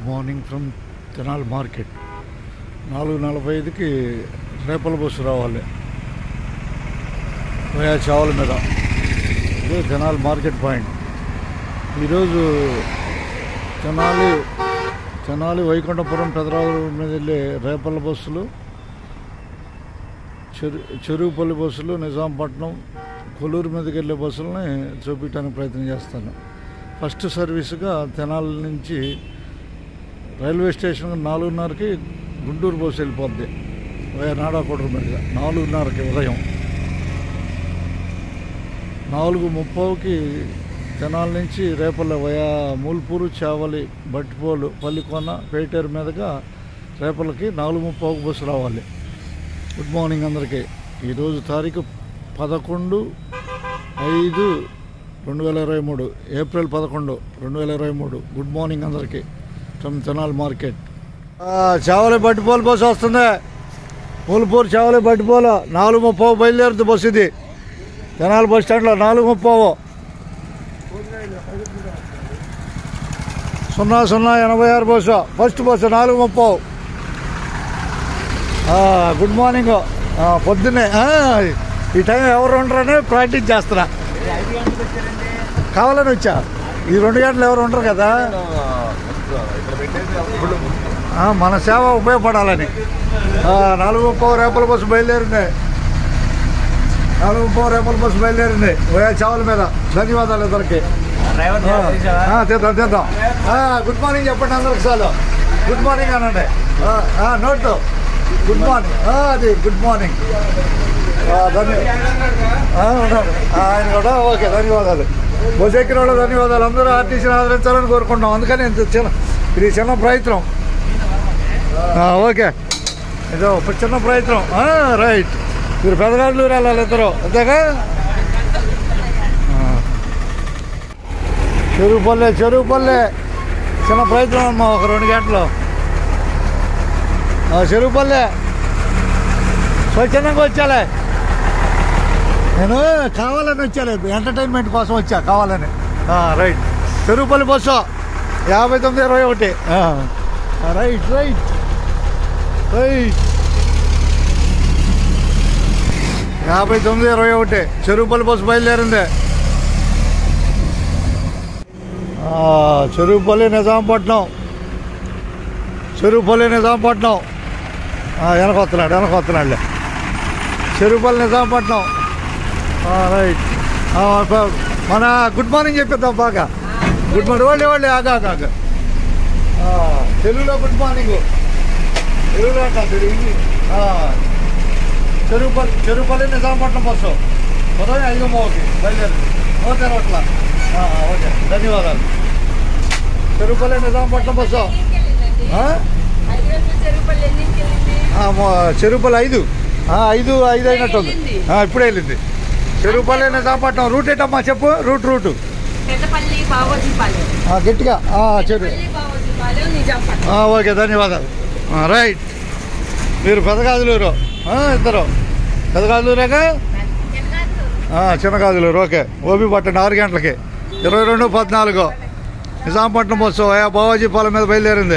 Morning from Tenali market నాలుగు నలభై ఐదుకి రేపల బస్సు రావాలి వయా చావల మీద ఇదే తెనాలి మార్కెట్ పాయింట్ ఈరోజు తెనాలి తెనాలి వైకుంఠపురం పెదరావు మీద వెళ్ళే రేపల బస్సులు చెరు చెరువుపల్లి బస్సులు నిజాంపట్నం కొల్లూరు మీదకి వెళ్ళే బస్సులని చూపించడానికి ప్రయత్నం చేస్తాను ఫస్ట్ సర్వీస్గా తెనాలి నుంచి రైల్వే స్టేషన్ నాలుగున్నరకి గుంటూరు బస్సు వెళ్ళిపోద్ది వయా నాడాకోటరు మీదుగా నాలుగున్నరకి ఉదయం నాలుగు ముప్పవుకి తెనాల నుంచి రేపల్ల వయా మూల్పూరు చావలి బట్టిపోలు పల్లికొన పేటేరు మీదుగా రేపలకి నాలుగు ముప్పవుకి బస్సు రావాలి గుడ్ మార్నింగ్ అందరికీ ఈరోజు తారీఖు పదకొండు ఐదు రెండు వేల ఇరవై మూడు ఏప్రిల్ పదకొండు రెండు వేల ఇరవై మూడు గుడ్ మార్నింగ్ అందరికీ from Tenali market Chavali Bhattiprolu bus వస్తుంది మూలపూర్ చావలి బట్టిపోలు నాలుగు ముప్పై బయలుదేరుతుంది బస్సు ఇది తెనాలి బస్ స్టాండ్లో నాలుగు ముప్పావు సున్నా సున్నా ఎనభై ఆరు బస్సు ఫస్ట్ బస్సు నాలుగు ముప్పావు గుడ్ మార్నింగ్ ఆ, పొద్దున్నే ఆ, ఈ టైం ఎవరు ఉండరని ప్రాక్టీస్ చేస్తున్నా కావాలని వచ్చా ఈ రెండు గంటలు ఎవరు ఉండరు కదా ఆ, మన సేవ ఉపయోగపడాలని ఆ, నాలుగు ముప్పై రేపల బస్సు బయలుదేరింది నాలుగు ముప్పై రేపల బస్సు బయలుదేరింది ఓయా చావల మీద ధన్యవాదాలు ఇద్దరికి డ్రైవర్ ఆ, తీద్దాం తీద్దాం ఆ, గుడ్ మార్నింగ్ చెప్పండి అందరికి చాలు గుడ్ మార్నింగ్ అనండి ఆ, ఆ, నోట్ గుడ్ మార్నింగ్ ఆ, అది గుడ్ మార్నింగ్ ఆ, ధన్య ఆ, ఉన్నాడు. ఆ, ఆయన కూడా ఓకే ధన్యవాదాలు బస్ ఎక్కిన వాళ్ళు ధన్యవాదాలు అందరూ ఆర్టీసీని ఆదరించాలని కోరుకుంటున్నాం అందుకని ఇంత చిన్న ఇది చిన్న ప్రయత్నం ఆ, ఓకే ఇదో ఒక చిన్న ప్రయత్నం ఆ, రైట్ మీరు పెదగాళ్ళు వెళ్ళాలి ఇద్దరు అంతేగా ఆ. చెరువు పల్లె చెరువు పల్లె చిన్న ప్రయత్నం అమ్మా ఒక రెండు గంటలు ఆ, చెరువు పల్లె స్వచ్ఛందంగా వచ్చాలే నేను కావాలని వచ్చాలేదు ఎంటర్టైన్మెంట్ కోసం వచ్చా కావాలని ఆ, రైట్ చెరువుపల్లి బస్సు యాభై తొమ్మిది ఇరవై ఒకటి ఆ, ఆ, రైట్ రైట్ రైట్ యాభై తొమ్మిది ఇరవై ఒకటి చెరువుపల్లి బస్సు బయలుదేరింది ఆ, చెరువుపల్లి నిజాంపట్నం చెరువుపల్లి నిజాంపట్నం ఆ, వెనక వస్తున్నాడు వెనక వస్తున్నాడులే చెరువుపల్లి నిజాంపట్నం ఆ, రైట్ ఆ, ప- మన గుడ్ మార్నింగ్ చెప్పిద్దాం బాగా గుడ్ మార్నింగ్ వాళ్ళే వాళ్ళే ఆగా ఆగా ఆగా. ఆ, తెలుగులో గుడ్ మార్నింగ్ తెలుగులో అంట తెలుగు ఆ, చెరువుపల్లి చెరువుపల్లి నిజాంపట్నం బస్సు ఉదయం ఐదు మూడుకి బయలుదేరి ఓకే రోట్ల ఓకే ధన్యవాదాలు చెరువుపల్లి నిజాంపట్నం బస్సు ఆ? ఆ, మొ- చెరువుపల్లి ఐదు ఆ, ఐదు ఐదు అయినట్టుంది ఆ, ఇప్పుడే వెళ్ళింది చెరువుపల్లి నిజాంపట్నం రూట్ ఏంటమ్మా చెప్పు రూట్ రూట్ పెద్దపల్లి బావోజీపాలెం ఆ, గట్టిగా ఆ, చెరు పెద్దపల్లి బావోజీపాలెం నిజాంపట్నం ఆ, ఓకే ధన్యవాదాలు ఆ, రైట్ మీరు పెదగాజులూరు ఆ, ఇద్దరు పెదగాజులూరేగా ఆ, చిన్నగాజులూరు ఓకే ఓపి పట్టండి ఆరు గంటలకి ఇరవై రెండు పద్నాలుగు నిజాంపట్నం బస్సు అయా బావాజీ పాలెం మీద బయలుదేరింది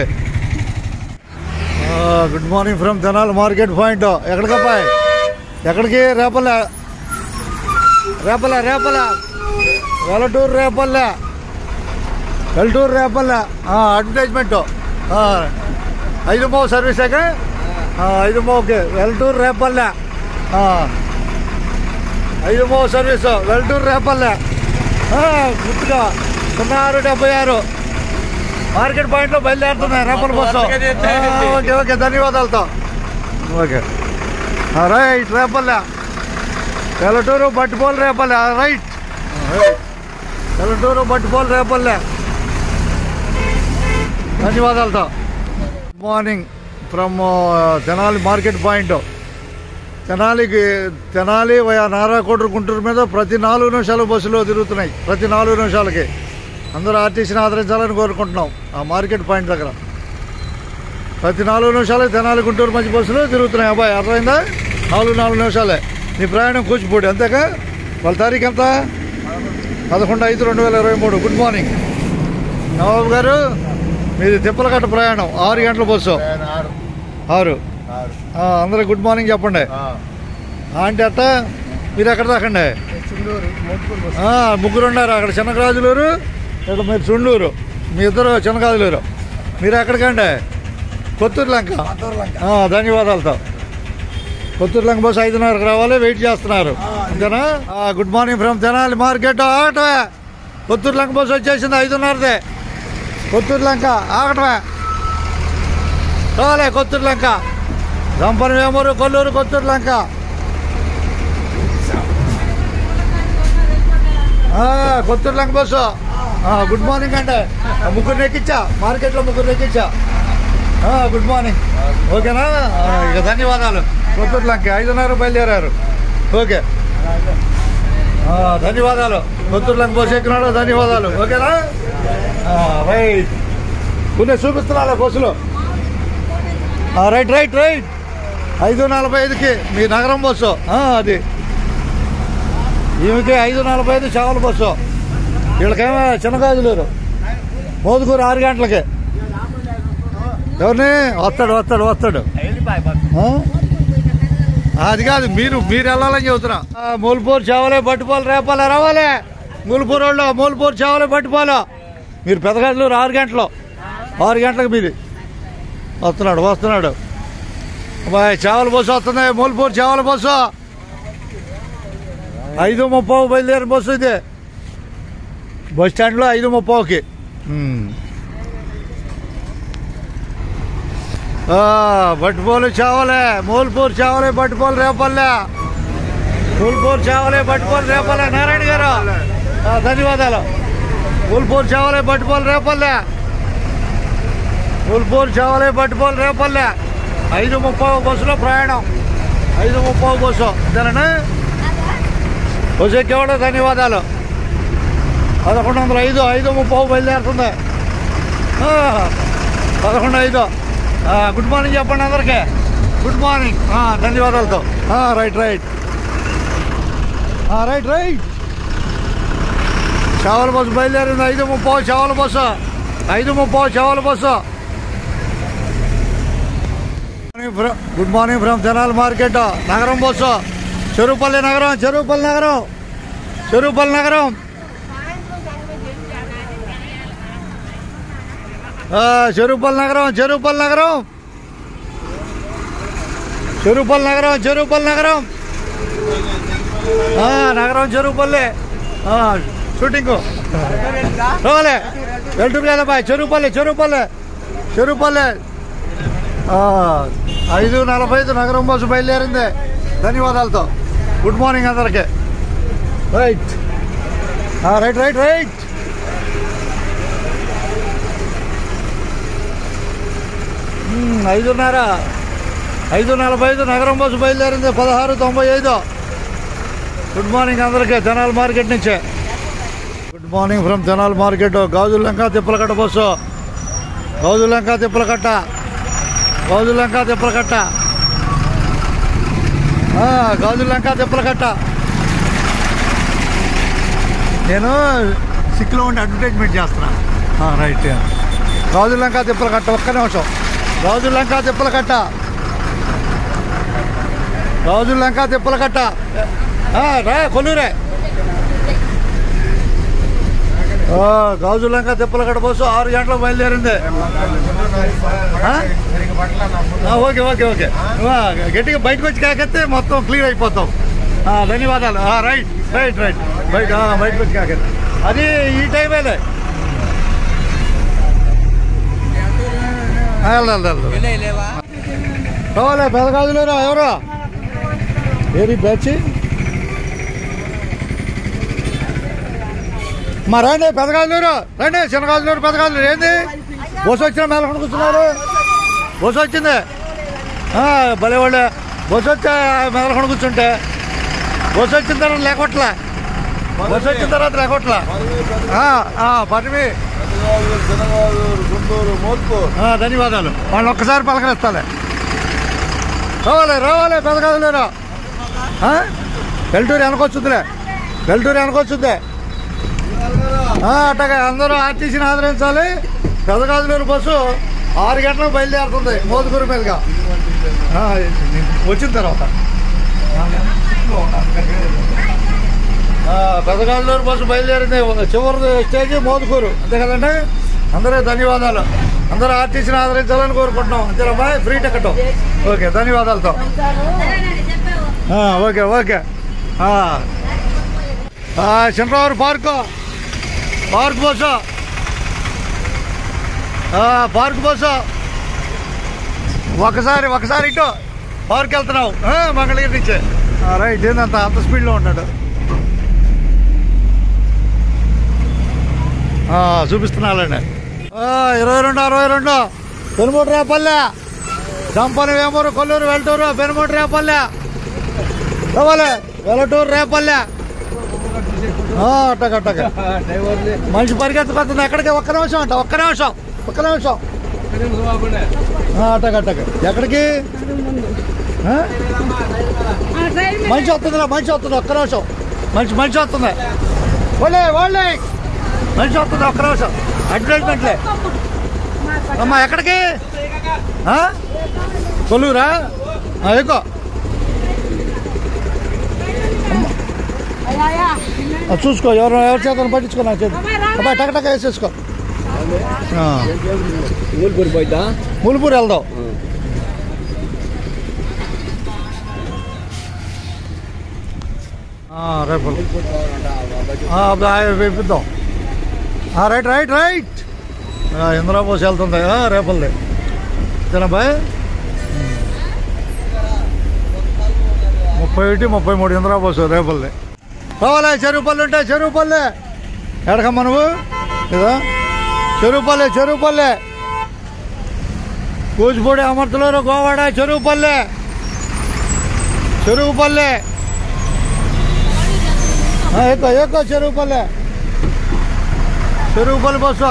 ఆ, good morning from Tenali market point ఎక్కడికప్పాయ్ ఎక్కడికి రేపల్ల రేపల్ల రేపల్ల వెలటూరు రేపల్ల వెల్టూరు రేపల్ల ఆ, అడ్వర్టైజ్మెంట్ ఆ, ఐదు మో సర్వీసేగా ఆ, ఐదు మోకి వెల్టూరు రేపల్ల ఆ, ఐదు మో సర్వీసు వెల్టూరు రేపల్ల ఆ, గుర్తుగా సున్నా ఆరు డెబ్బై ఆరు మార్కెట్ పాయింట్లో బయలుదేరుతున్నాయి రేపల బస్సు ఆ, ఓకే ఓకే ధన్యవాదాలతో ఓకే ఆ, రైట్ రేపల్ల వెలటూరు బట్టిపోలు రేపల్లె ఆ, రైట్ వెలటూరు బట్టిపోలు రేపల్లె ధన్యవాదాలతో good morning from Tenali market point తెనాలికి తెనాలి వయా నారాకోటరు గుంటూరు మీద ప్రతి నాలుగు నిమిషాలు బస్సులు తిరుగుతున్నాయి ప్రతి నాలుగు నిమిషాలకి అందరూ ఆర్టీసీని ఆదరించాలని కోరుకుంటున్నాం ఆ మార్కెట్ పాయింట్ దగ్గర ప్రతి నాలుగు నిమిషాలు తెనాలి గుంటూరు మధ్య బస్సులు తిరుగుతున్నాయి అబ్బాయి అర్థమైందా నాలుగు నాలుగు నిమిషాలే నీ ప్రయాణం కూచిపూడి అంతేకా వాళ్ళ తారీఖు ఎంత పదకొండు ఐదు రెండు వేల ఇరవై మూడు గుడ్ మార్నింగ్ నవాబు గారు మీది తిప్పలకట్ట ప్రయాణం ఆరు గంటల బస్సు ఆరు ఆరు ఆరు ఆ, అందరికి గుడ్ మార్నింగ్ చెప్పండి ఆంటీ అట్ట మీరు ఎక్కడ దాకండి చుండూరు మోటుకూరు బస్సు ఆ, ముగ్గురు ఉన్నారు అక్కడ చిన్నగాజులూరు ఇక్కడ మీరు చుండూరు మీ ఇద్దరు చిన్నగాజులూరు మీరు ఎక్కడికండి కొత్తూరు లంక లంక ఆ, ధన్యవాదాలతో కొత్తూరు లంక బస్సు ఐదున్నరకు రావాలి వెయిట్ చేస్తున్నారు అంతేనా ఆ, good morning from Tenali market ఆగటమే కొత్తూరు లంక బస్సు వచ్చేసింది ఐదున్నరదే కొత్తూరు లంక ఆగటమే రాలే కొత్తూరు లంక దంపని వేమూరు కొల్లూరు కొత్తూరు లంక ఆ, కొత్తూరు లంక బస్సు ఆ, గుడ్ మార్నింగ్ అండి ఆ, ముగ్గురు ఎక్కించా మార్కెట్లో ముగ్గురు ఎక్కించా ఆ, గుడ్ మార్నింగ్ ఓకేనా ఆ, ఇక ధన్యవాదాలు కొత్తూరు లంక ఐదున్నర బయలుదేరారు ఓకే ఆ, ధన్యవాదాలు కొత్తూరు లంక బస్సు ఎక్కినాడు ధన్యవాదాలు ఓకేనా ఆ, రైట్ కొన్ని చూపిస్తున్నారా బస్సులో ఆ, రైట్ రైట్ రైట్ ఐదు నలభై ఐదుకి మీ నగరం బస్సు ఆ, అది ఈమెకి ఐదు నలభై ఐదు చావల బస్సు వీళ్ళకేమో చిన్నగాజులూరు మోదుకూరు ఆరు గంటలకి ఎవరిని వస్తాడు వస్తాడు వస్తాడు ఆ? అది కాదు మీరు మీరు వెళ్ళాలని చెబుతున్నా ఆ, మూలపూరు చావలే పట్టుకోవాలి రేపాలే రావాలి మూలపూరు వాళ్ళు మూలపూరు చావలే పట్టుకోవాలి మీరు పెద్దగాజులూరు ఆరు గంటలు ఆరు గంటలకు మీది వస్తున్నాడు వస్తున్నాడు అబ్బాయి చేవల బస్సు వస్తుంది మూలపూర్ చేవల బస్సు ఐదు ముప్పావు బయలుదేరిన బస్సు ఇది బస్ స్టాండ్లో ఐదు ముప్పావుకి ఉమ్. ఆ, బట్టుపోలు చావలే మూలపూర్ చావలే బట్టుపోలు రేపల్లె మూలపూర్ చావలే బట్టుపోలు రేపల్లె నారాయణ గారు ఆ, ధన్యవాదాలు మూలపూర్ చావలే బట్టుపోలు రేపల్లె ఉల్పూర్ చావలే పట్టుకోవాలి రేపల్లె ఐదు ముప్పావు బస్సులో ప్రయాణం ఐదు ముప్పావు బస్సు అంతేనా బస్సు ఎక్కేవాడు ధన్యవాదాలు పదకొండు వందల ఐదు ఐదు ముప్పావు బయలుదేరుతుంది ఆ, పదకొండు ఐదు ఆ, గుడ్ మార్నింగ్ చెప్పండి అందరికీ గుడ్ మార్నింగ్ ఆ, ధన్యవాదాలతో ఆ, రైట్ రైట్ ఆ, రైట్ రైట్ చావల బస్సు బయలుదేరింది ఐదు ముప్పావు చావల బస్సు ఐదు ముప్పావు Chavali bus good morning from Tenali market Nagaram bus Cherupalli Nagaram Cherupalli Nagaram Cherupalli నగరం ఆ, చెరుపల్లి నగరం చెరుపల్లి నగరం చెరుపల్లి నగరం చెరుపల్లి నగరం ఆ, నగరం చెరుపల్లి ఆ, షూటింగ్ రావాలి వెళ్తుంది కదా బాయ్ చెరుపల్లి చెరుపల్లి చెరుపల్లి ఆ, ఐదు నలభై ఐదు నగరం బస్సు బయలుదేరింది ధన్యవాదాలతో గుడ్ మార్నింగ్ అందరికి రైట్ ఆ, రైట్ రైట్ రైట్ మ్మ్, ఐదున్నర ఐదు నలభై ఐదు నగరం బస్సు బయలుదేరింది పదహారు తొంభై ఐదు గుడ్ మార్నింగ్ అందరికీ తెనాలి మార్కెట్ నుంచే good morning from Tenali market Gajulanka Tippalakatta bus Gajulanka Tippalakatta Gajulanka Tippalakatta ఆ, గాజులంక తిప్పలకట్ట నేను సిక్లో ఉండి అడ్వర్టైజ్మెంట్ చేస్తున్నా ఆ, రైట్ గాజులంక తిప్పలకట్ట ఒక్క నిమిషం గాజులంక తిప్పలకట్ట గాజులంక తిప్పలకట్ట ఆ, రా కొల్లూరే ఆ, గాజులంక తిప్పలకట్ట బస్సు ఆరు గంటలకు బయలుదేరింది ఆ? ఆ, ఓకే ఓకే ఓకే ఆ, గట్టిగా బయటకు వచ్చి కాకెత్తే మొత్తం క్లియర్ అయిపోతాం ఆ, ధన్యవాదాలు ఆ, రైట్ రైట్ రైట్ బయట ఆ, బయటకు వచ్చి కాకెత్తే అది ఈ టైమేలే ఆ, వెళ్దాం వెళ్దాం కావాలా పెద్ద గాజులేరా ఎవరు ఏరి బ్యాచ్ మా రండి పెద్ద గాజులేరు రండి చిన్న గాజులేరు పెద్ద గాజులేరు ఏంది బస్సు వచ్చిన మేలకొని కూర్చున్నారు బస్సు వచ్చింది ఆ, భలే వాళ్ళే బస్సు వచ్చా మేలకొని కూర్చుంటే బస్సు వచ్చిన తర్వాత లేకొట్లా బస్సు వచ్చిన తర్వాత లేకొట్లా పటిమి జనగాలూరు గుంటూరు మోత్కూరు ఆ, ధన్యవాదాలు వాళ్ళు ఒక్కసారి పలకరిస్తాలే రావాలి రావాలి పెదగాదులేరా వెల్టూరు వెనకొచ్చుద్దిలే వెల్టూరు వెనకొచ్చుద్ది ఆ, అట్టగా అందరూ ఆర్టీసీని ఆదరించాలి పెదగాజులూరు బస్సు ఆరు గంటలకు బయలుదేరుతుంది మోదుకూరు మీదుగా ఆ, వచ్చిన తర్వాత ఆ, పెదగాజులూరు బస్సు బయలుదేరింది చివరి స్టేజ్ మోదుకూరు అంతే కదండి అందరూ ధన్యవాదాలు అందరూ ఆర్టీసీని ఆదరించాలని కోరుకుంటున్నాం అంతేనమ్మా ఫ్రీ టికెట్ ఓకే ధన్యవాదాలతో ఆ, ఓకే ఓకే ఆ. ఆ, చంద్రబాబు పార్కు పార్క్ బస్సు ఆ, పార్క్ బస్సు ఒకసారి ఒకసారి ఇటు పార్క్ వెళ్తున్నావు ఆ, మంగళగిరి నుంచి ఆ, రైట్ ఏందంత అంత స్పీడ్లో ఉన్నాడు ఆ, చూపిస్తున్నానండి ఆ, ఇరవై రెండు అరవై రెండు పెనుమూడు రేపల్లె చంపని వేమూరు కొల్లూరు వెల్టూరు పెనుమూడు రేపల్లె కావాలి వెలటూరు రేపల్లె ఆ, అట్టగ అట్టగ మనిషి పరిగెత్తుకొస్తుంది ఎక్కడికి ఒక్క నిమిషం అంట ఒక్క నిమిషం ఒక్క నిమిషం ఆ, అట్టగ అట్టగ ఎక్కడికి ఆ? మనిషి వస్తుందిరా మనిషి వస్తుంది ఒక్క నిమిషం మనిషి మనిషి వస్తుంది వాళ్ళే వాళ్ళే మనిషి వస్తుంది ఒక్క నిమిషం అడ్వర్టైజ్మెంట్లే అమ్మా ఎక్కడికి ఆ? కొల్లూరా ఆ, ఎక్కువ అది చూసుకో ఎవరు ఎవరి చేత పట్టించుకో నా చేతి అబ్బాయి టక టక వేసేసుకో ఆ, ఊరిపూరి పోయిద్దా ములుపూరు వెళ్దాం ఆ, రేపు ఆ, అబ్బా, వేపిద్దాం ఆ, రైట్ రైట్ రైట్ ఆ, ఇంద్రాబోస్ వెళ్తుంది ఆ, రేపల్ది తినబాయ్ ముప్పై ఒకటి ముప్పై మూడు ఇంద్రాబోస్ రేపల్ది కావాలా చెరువుపల్లి ఉంటే చెరువుపల్లి ఎడకమ్మా నువ్వు ఇదా చెరువుపల్లి చెరువుపల్లి కూచిపూడి అమర్తలూరు గోవాడ చెరువుపల్లి చెరువుపల్లి ఆ, ఎక్కువ ఎక్కువ చెరువుపల్లి చెరువుపల్లి బస్సు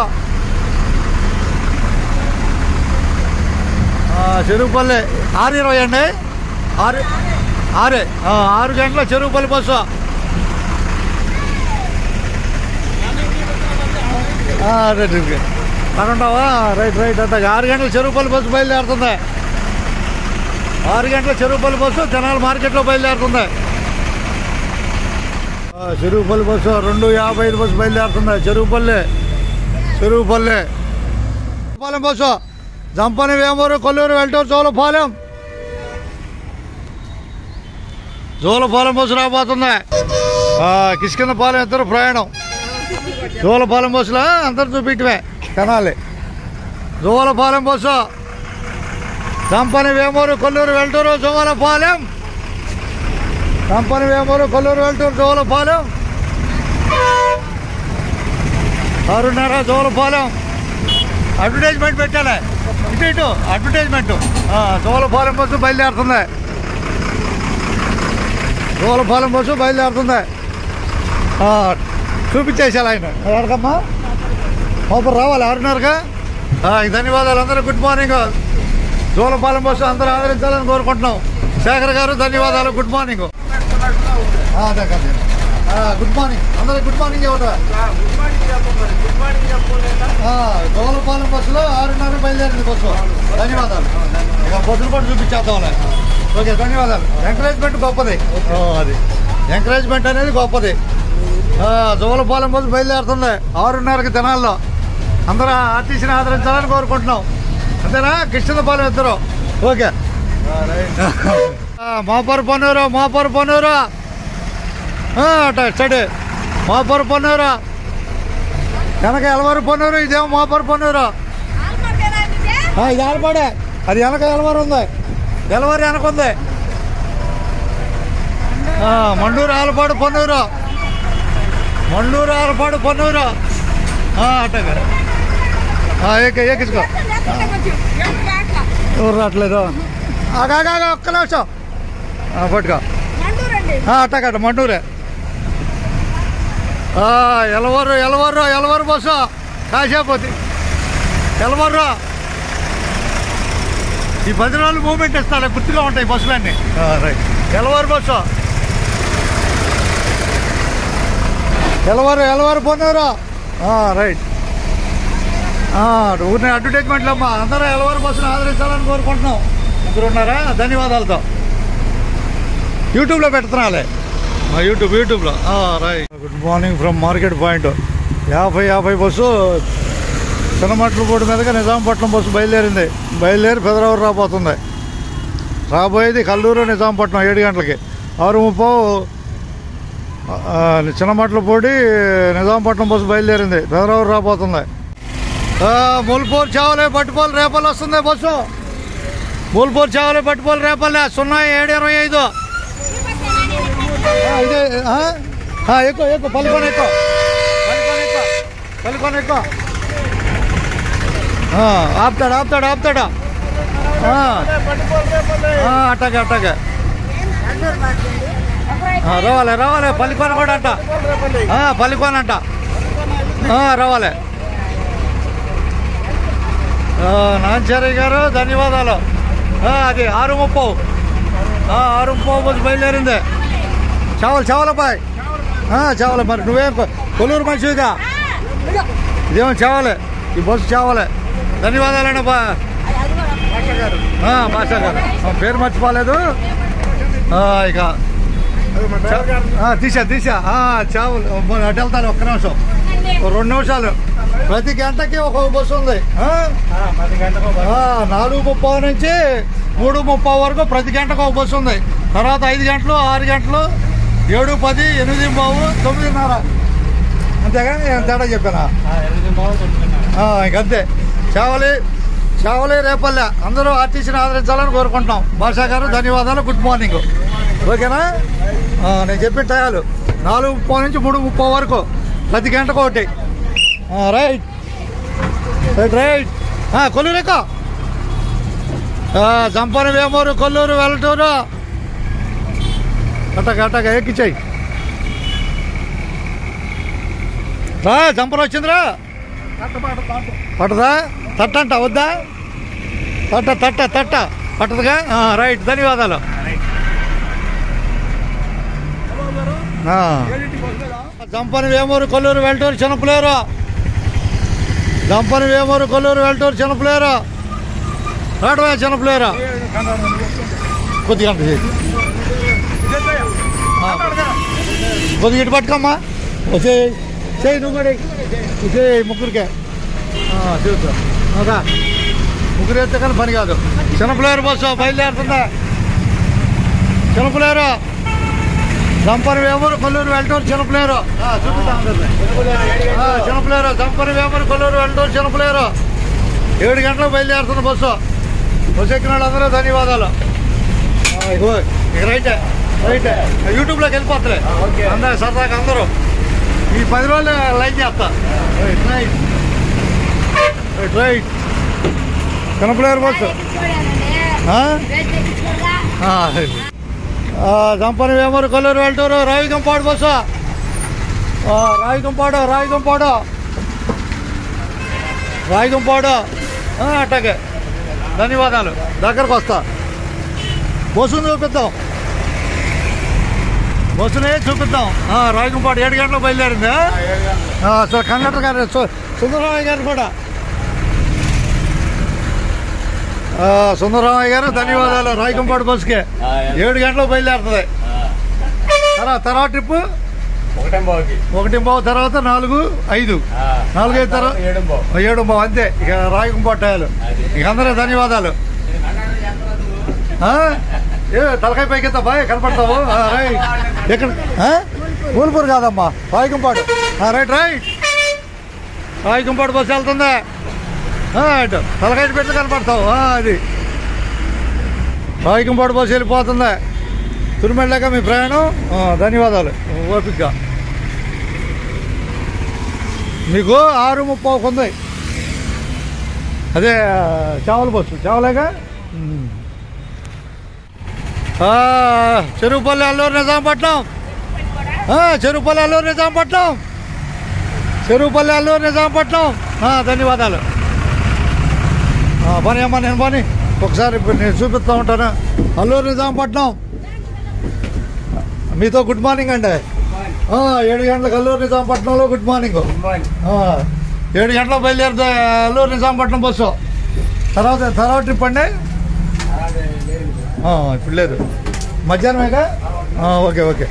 ఆ, చెరువుపల్లి ఆరు ఇరవై అండి ఆరు ఆరే ఆ, ఆరు గంటల చెరువుపల్లి బస్సు ఆ, రైట్ రైట్ అనుంటావా రైట్ రైట్ అంటే ఆరు గంటల చెరువుపల్లి బస్సు బయలుదేరుతుంది ఆరు గంటల చెరువుపల్లి బస్సు జనాల మార్కెట్లో బయలుదేరుతుంది ఆ, చెరువుపల్లి బస్సు రెండు యాభై ఐదు బస్సు బయలుదేరుతుంది చెరువుపల్లి చెరువుపల్లి పాలెం బస్సు జంపని వేమూరు కొల్లూరు వెల్టూరు చోలపాలెం జోలపాలెం బస్సు రాబోతుంది ఆ, కిష్కిందపాలెం ఇద్దరు ప్రయాణం జోలపాలెం బస్సులో అందరు చూపించమే తెనాలి జోలపాలెం బస్సు కంపని వేమూరు కొల్లూరు వెల్టూరు జోలపాలెం కంపని వేమూరు కొల్లూరు వెల్టూరు జోలపాలెం ఆరున్నర జోలపాలెం అడ్వర్టైజ్మెంట్ పెట్టాలి ఇటు ఇటు అడ్వర్టైజ్మెంట్ ఆ, జోలపాలెం బస్సు బయలుదేరుతుంది జోలపాలెం బస్సు బయలుదేరుతుంది ఆ, చూపించేసాలి ఆయన ఎక్కడికమ్మా లోపల రావాలి ఆరున్నరగా ఆ, ధన్యవాదాలు అందరూ గుడ్ మార్నింగ్ జోలపాలెం బస్సు అందరూ ఆదరించాలని కోరుకుంటున్నాం శేఖర్ గారు ధన్యవాదాలు గుడ్ మార్నింగ్ ఆ, అదే కదా. ఆ, గుడ్ మార్నింగ్ అందరూ గుడ్ మార్నింగ్ ఇవ్వటం జోలపాలెం బస్సులో ఆరున్నర బయలుదేరింది బస్సు ధన్యవాదాలు ఇక బస్సులు కూడా చూపించేద్దాంలే ఓకే ధన్యవాదాలు ఎంకరేజ్మెంట్ గొప్పది ఓ, అది ఎంకరేజ్మెంట్ అనేది గొప్పది ఆ, జోలపాలెం బస్సు బయలుదేరుతుంది ఆరున్నరకి తినాల్లో అందరూ ఆర్టీసీని ఆదరించాలని కోరుకుంటున్నాం అంతేనా కృష్ణపాలెం ఇద్దరు ఓకే ఆ, మాపరు పొన్నూరు మాపరు పొన్నూరు ఆ, అట స్టడీ మాపరు పొన్నూరు వెనక ఎలవారు పొన్నూరు ఇదేమో మాపరు పొన్నూరు ఆ, ఇది ఆలపాడే అది వెనక ఎలవారు ఉంది ఎలవారు వెనక ఉంది ఆ, మండూరు ఆలపాడు పొన్నూరు మండూరు ఆలపాడు పొన్నూరు ఆ, అట్టగా ఆ, ఏక ఏకించుకో ఎవరు రావట్లేదు ఆగాగా ఒక్క నిమిషం ఆ, పట్టుకో ఆ, అట్టగట్ట మండూరే ఆ, ఎలవరు ఎలవరు ఎలవరు బస్సు కాసేపోతే ఎలవరు ఈ పది రోజులు మూమెంట్ ఇస్తాడు గుర్తుగా ఉంటాయి బస్సులన్నీ ఆ, రైట్ ఎలవారు బస్సు ఎలవారు ఎలవారు పొన్నూరు ఆ, రైట్ ఊరిని అడ్వర్టైజ్మెంట్లు అమ్మా అందరూ ఎలవారు బస్సును ఆదరించాలని కోరుకుంటున్నాం ఇద్దరు ఉన్నారా ధన్యవాదాలతో యూట్యూబ్లో పెడుతున్నాలే ఆ, యూట్యూబ్ యూట్యూబ్లో right good morning from market point యాభై యాభై బస్సు చిన్నమట్ల బోర్డు మీదుగా నిజాంపట్నం బస్సు బయలుదేరింది బయలుదేరి ఫిబ్రవరి రాబోతుంది రాబోయేది కల్లూరు నిజాంపట్నం ఏడు గంటలకి ఆరు ముప్పావు ఆ, చిన్నమట్ల పొడి నిజాంపట్నం బస్సు బయలుదేరింది ఫిబ్రవరి రాబోతుంది ఆ, ముల్పూర్ చావలే పట్టుకోలు రేపల్లి వస్తుంది బస్సు ముల్పూర్ చావలే పట్టుకోలు రేపల్లె సున్నా ఏడు ఇరవై ఐదు ఆ, ఇదే ఆ? ఆ, ఎక్కువ ఎక్కువ పలుకొని ఎక్కువ పలుకొని ఎక్కువ పలుకొని ఎక్కువ ఆ, ఆపుతాడు ఆపుతాడు ఆపుతాడు ఆ. ఆ, అట్టాగే అట్టాగే ఆ, రావాలి రావాలి పల్లికొన కూడా అంట ఆ, పల్లికొన అంట ఆ, రావాలి ఆ, నాంచారి గారు ధన్యవాదాలు ఆ, అది ఆరు ముప్పవు ఆ, ఆరు ముప్పవు బస్సు బయలుదేరింది చావాలి చావాలబ్బాయ్ చావాలి మరి నువ్వేం కొ- కొల్లూరు మంచిదిగా ఇదేమో చావాలి ఈ బస్సు చావాలి ధన్యవాదాలండి బా ఆ, భాషా గారు ఆ, పేరు మర్చిపోలేదు ఆ, ఇక ఆ, తీసా తీసా ఆ, చావులు మొన్న అటు వెళ్తాను ఒక్క నిమిషం ఓ రెండు నిమిషాలు ప్రతి గంటకి ఒక్కొక్క బస్సు ఉంది ఆ? ఆ, నాలుగు ముప్పావు నుంచి మూడు ముప్పావు వరకు ప్రతి గంటకు ఒక బస్సు ఉంది తర్వాత ఐదు గంటలు ఆరు గంటలు ఏడు పది ఎనిమిది బావు తొమ్మిదిన్నర అంతేగా ఏం తేడా చెప్పానా ఆ, ఇంకంతే చావలి చావలి రేపల్లె అందరూ ఆర్టీసీని ఆదరించాలని కోరుకుంటున్నాం భాషా గారు ధన్యవాదాలు గుడ్ మార్నింగ్ ఓకేనా ఆ, నేను చెప్పిన టయాలు నాలుగు ముప్పై నుంచి మూడు ముప్పై వరకు ప్రతి గంటకు ఒకటి ఆ, రైట్ రైట్ రైట్ ఆ, కొల్లూరు ఎక్క జంపని వేమూరు కొల్లూరు వెల్లటూరు అట్టగా అట్టగా ఎక్కిచ్చాయి రా జంపర్ వచ్చిందిరా పట్టదా తట్టంట వద్దా తట్ట తట్ట తట్ట పట్టదుగా ఆ, రైట్ ధన్యవాదాలు ఆ. జంపని వేమూరు కొల్లూరు వెల్టూరు చిన్నపులేరు జంపని వేమూరు కొల్లూరు వెల్టూరు చిన్నపులేరు రాడవా చిన్నపులేరు కొద్దిగా అంత చేయి. ఆ. కొద్దిగా ఇటు పట్టుకోమ్మా వచ్చే చేయి నువ్వు కూడా చేయి ముగ్గురికే ఆ, చూద్దాం అదా ముగ్గురు ఎత్తే కానీ పని కాదు చిన్నపిల్లారు బస్సు బయలుదేరుతుందా చిన్నపిల్లారు జంపని వేమూరు కొల్లూరు వెళ్తూరు చిన్నపిల్లారు చూపిస్తాం చిన్నపిల్లారు జంపని వేమూరు కొల్లూరు వెళ్తూరు చిన్నపిల్లారు ఏడు గంటలకు బయలుదేరుతున్న బస్సు బస్సు ఎక్కిన వాళ్ళందరూ ధన్యవాదాలు ఆ, ఇగో ఇక రైటే రైటే యూట్యూబ్లోకి వెళ్ళిపోతలే అందరూ సరదాగా అందరూ ఈ పది రోజులు లైక్ చేస్తా రైట్ రైట్ రైట్ రైట్ కనపలేరు బస్సు ఆ? ఆ, ఆ, జంపని వేమూరు కొల్లూరు వెళ్తూరు రావికంపాడు బస్సు ఆ, రావికంపాడు రావికంపాడు రావికంపాడు ఆ, అట్టాగే ధన్యవాదాలు దగ్గరకు వస్తా బస్సును చూపిద్దాం బస్సునే చూపిద్దాం ఆ, రావికంపాడు ఏడు గంటలకు బయలుదేరింది ఆ, సార్ కండక్టర్ గారు సు- సుందరరామయ్య గారు కూడా ఆ, సుందరరామయ్య గారు ధన్యవాదాలు రాయకంపాడు బస్సుకి ఏడు గంటలకు బయలుదేరుతుంది తర్వాత తర్వాత ట్రిప్ ఒకటే బావుకి ఒకటి బావు తర్వాత నాలుగు ఐదు నాలుగు ఐదు తర్వాత ఏడు బావు ఏడు బావు అంతే ఇక రాయకంపాడు టయాలు ఇక అందరూ ధన్యవాదాలు ఆ? ఏ తలకాయ పైకి బాయ్ కనపడతావు ఆ, రైట్ ఎక్కడ ఆ? ఊల్పూర్ కాదమ్మా రాయకంపాడు ఆ, రైట్ రైట్ రాయకంపాడు బస్సు వెళ్తుంది ఆ, ఇటు తలకాయ పెట్టి కనపడతావు ఆ, అది రాయకంపాడు బస్సు వెళ్ళిపోతుంది తురిమెళ్ళాక మీ ప్రయాణం ఆ, ధన్యవాదాలు ఓపికగా మీకు ఆరు ముప్పావుకు ఉంది అదే చావల బస్సు చావలేగా ఉమ్. ఆ, చెరుకుపల్లి అల్లూరు నిజాంపట్నం ఆ, చెరుకుపల్లి అల్లూరు నిజాంపట్నం చెరుకుపల్లి అల్లూరు నిజాంపట్నం ఆ, ధన్యవాదాలు ఆ, పని అమ్మా నేను పని ఒకసారి ఇప్పుడు నేను చూపిస్తూ ఉంటాను అల్లూరు నిజాంపట్నం మీతో గుడ్ మార్నింగ్ అండి ఆ, ఏడు గంటలకు అల్లూరు నిజాంపట్నంలో గుడ్ మార్నింగ్ ఆ, ఏడు గంటలకు బయలుదేరుతా అల్లూరు నిజాంపట్నం బస్సు తర్వాత తర్వాత ట్రిప్ అండి ఆ, ఇప్పుడు లేదు మధ్యాహ్నమేగా ఆ, okay okay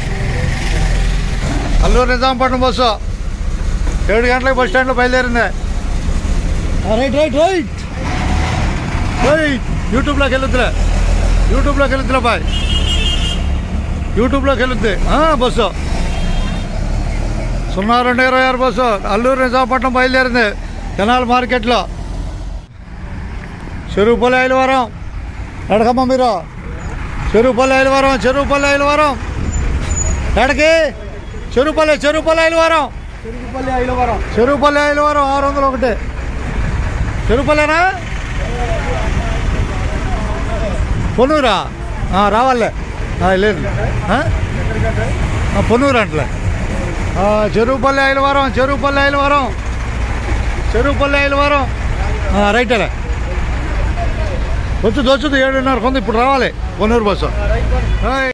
Alluru Nizampatnam bus ఏడు గంటలకు బస్ స్టాండ్లో బయలుదేరింది ఆ, రైట్ రైట్ రైట్ రైట్ యూట్యూబ్లోకి వెళ్ళొద్దులే యూట్యూబ్లోకి వెళ్ళొద్దులే బాయ్ యూట్యూబ్లోకి వెళ్ళొద్ది ఆ, బస్సు సున్నా రెండు ఇరవై ఆరు బస్సు అల్లూరు నిజాంపట్నం బయలుదేరింది తెనాలి మార్కెట్లో చెరువుపల్లి ఐలవరం ఎడకమ్మ మీరు చెరువుపల్లి ఐలవరం చెరువుపల్లి ఐలవరం ఎడకి చెరువుపల్లి చెరువుపల్లి ఐలవరం తిరుగుపల్లి ఐలవరం చెరువుపల్లి ఐలవరం ఆరు వందలు ఒకటి చెరువుపల్లేనా పొన్నూరా ఆ, రావాలే ఆ, లేదు ఆ? ఆ, పొన్నూరు అంటలే ఆ, చెరువుపల్లి ఐలవరం చెరువుపల్లి ఐలవరం చెరువుపల్లి ఐలవరం ఆ, రైటేలే వచ్చి వచ్చుది ఏడున్నర కొంది ఇప్పుడు రావాలి కొన్నూరు బస్సు హాయ్.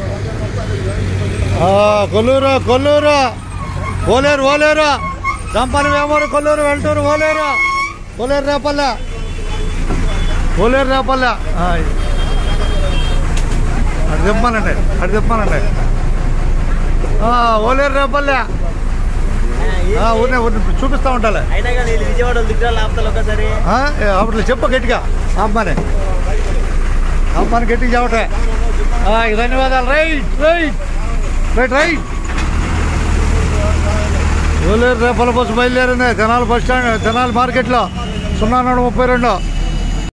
ఆ, కొల్లూరు కొల్లూరు ఓలేరు ఓలేరు దంపని వేమూరు కొల్లూరు వెళ్తూరు ఓలేరు ఓలేరు రేపల్లె ఓలేరు రేపల్లె హాయ్. అటు తెప్పానండి అటు తెప్పానండి ఆ, ఓలేరు రేపల్లె ఆ, ఊరినే ఊరినే చూపిస్తా ఉంటాలే అయినా కానీ వీళ్ళు విజయవాడ దిగ్గా లాపుతారు ఒకసారి ఆ, ఏ, అప్పుడు చెప్ప గట్టిగా అమ్మాని అమ్మాని గట్టిగా చెప్పటే ఆ, ఇక ధన్యవాదాలు right right right right Oleru Repalle bus బయలుదేరింది తెనాలి బస్ స్టాండ్ తెనాలి మార్కెట్లో సున్నా నాడు ముప్పై రెండు